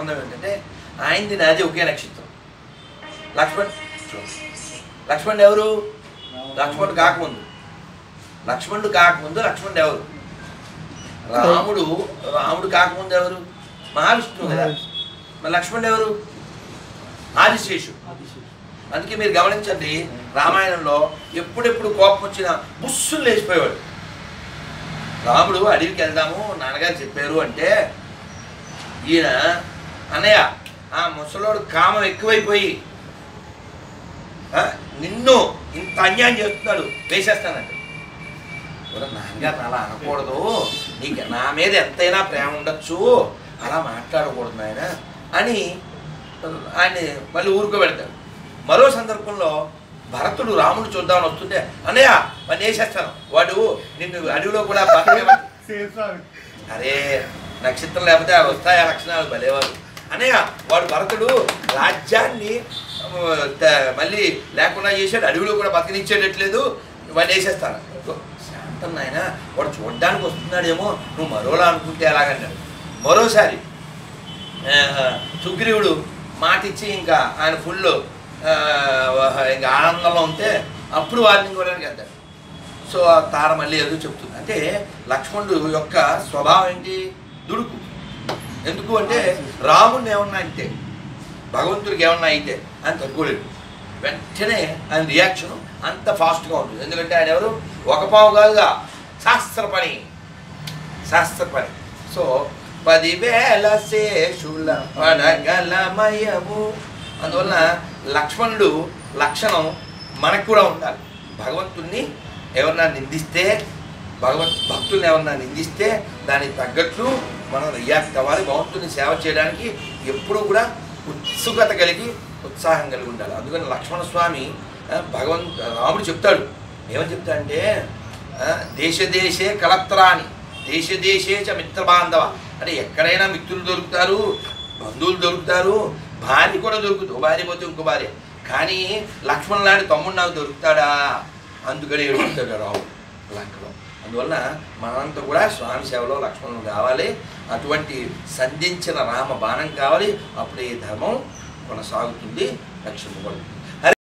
సంబంధం ఏంటంటే ఆయనది నాది ఒకే నక్షత్రం లక్ష్మణ్ లక్ష్మణుడు ఎవరు లక్ష్మణుడు కాకముందు లక్ష్మణుడు కాకముందు లక్ష్మణుడు ఎవరు రాముడు రాముడు కాకముందు ఎవరు మహావిష్ణువు కదా మరి లక్ష్మణుడు ఎవరు ఆదిశేషు అందుకే మీరు గమనించండి రామాయణంలో ఎప్పుడెప్పుడు కోపం వచ్చినా బుస్సులు లేచిపోయేవాడు రాముడు అడవికి వెళ్దాము నాన్నగారు చెప్పారు అంటే ఈయన అన్నయ్య ఆ ముసలోడు కామం ఎక్కువైపోయి ఆ, నిన్ను ఇంత అన్యాయం చేస్తున్నాడు వేసేస్తానండి కూడా నాన్నగారు అలా అనకూడదు నీకు నా మీద ఎంతైనా ప్రేమ ఉండొచ్చు అలా మాట్లాడకూడదు నాయన అని ఆయన మళ్ళీ ఊరుకోబెడతాడు మరో సందర్భంలో భరతుడు రాముడు చూద్దామని వస్తుంటే అన్నయ్య పని వేసేస్తాను వాడు నిన్ను అడవిలో కూడా బతకనివ్వడు." అరే నక్షత్రం లేకపోతే అవి వస్తాయా లక్షణాలు భలేవారు అన్నయ్య వాడు భరతుడు రాజ్యాన్ని ఆ, త- మళ్ళీ లేకుండా చేశాడు అడవిలో కూడా బతకనిచ్చేటట్లేదు వాడిని వేసేస్తాను ఇదిగో, శాంతం నాయన వాడు చూడడానికి వస్తున్నాడేమో నువ్వు మరోలా అనుకుంటే ఎలాగన్నాడు మరోసారి ఆ, సుగ్రీవుడు మాట ఇచ్చి ఇంకా ఆయన ఫుల్ ఇంకా ఆనందంలో ఉంటే అప్పుడు వారిని ఇంకోడానికి వెళ్తాడు సో ఆ తార మళ్ళీ ఏదో చెప్తుంది అంటే లక్ష్మణుడు యొక్క స్వభావం ఏంటి దుడుకు ఎందుకు అంటే రాముడిని ఏమన్నా అంటే భగవంతుడికి ఏమన్నా అయితే ఆయన తట్టుకోలేడు వెంటనే ఆయన రియాక్షన్ అంత ఫాస్ట్గా ఉంటుంది ఎందుకంటే ఆయన ఎవరు ఒక పావు కాదుగా శాస్త్ర పని శాస్త్ర పని సో పదివేల శేషుల పడగలమయము అందువలన లక్ష్మణుడు లక్షణం మనకు కూడా ఉండాలి భగవంతుణ్ణి ఎవరన్నా నిందిస్తే భగవత్ భక్తుల్ని ఎవరన్నా నిందిస్తే దానికి తగ్గట్లు మనం రియాక్ట్ అవ్వాలి భగవంతుని సేవ చేయడానికి ఎప్పుడూ కూడా ఉత్సుకత కలిగి ఉత్సాహం కలిగి ఉండాలి అందుకని లక్ష్మణ స్వామి ఆ, భగవంత్ రాముడు చెప్తాడు ఏమని చెప్తాడంటే ఆ, దేశ దేశే కలత్రాని దేశ దేశే చ మిత్ర బాంధవ అంటే ఎక్కడైనా మిత్రులు దొరుకుతారు బంధువులు దొరుకుతారు భార్య కూడా దొరుకుతుంది ఓ భార్య పోతే ఇంకో భార్య కానీ లక్ష్మణ్ లాంటి తమ్ముడు నాకు దొరుకుతాడా అందుకని ఏడుస్తాడు రావు లంకలో అందువలన మనంతా కూడా స్వామి సేవలో లక్ష్మణులు కావాలి అటువంటి సంధించిన రామ బాణం కావాలి అప్పుడే ఈ ధర్మం కొనసాగుతుంది లక్ష్యం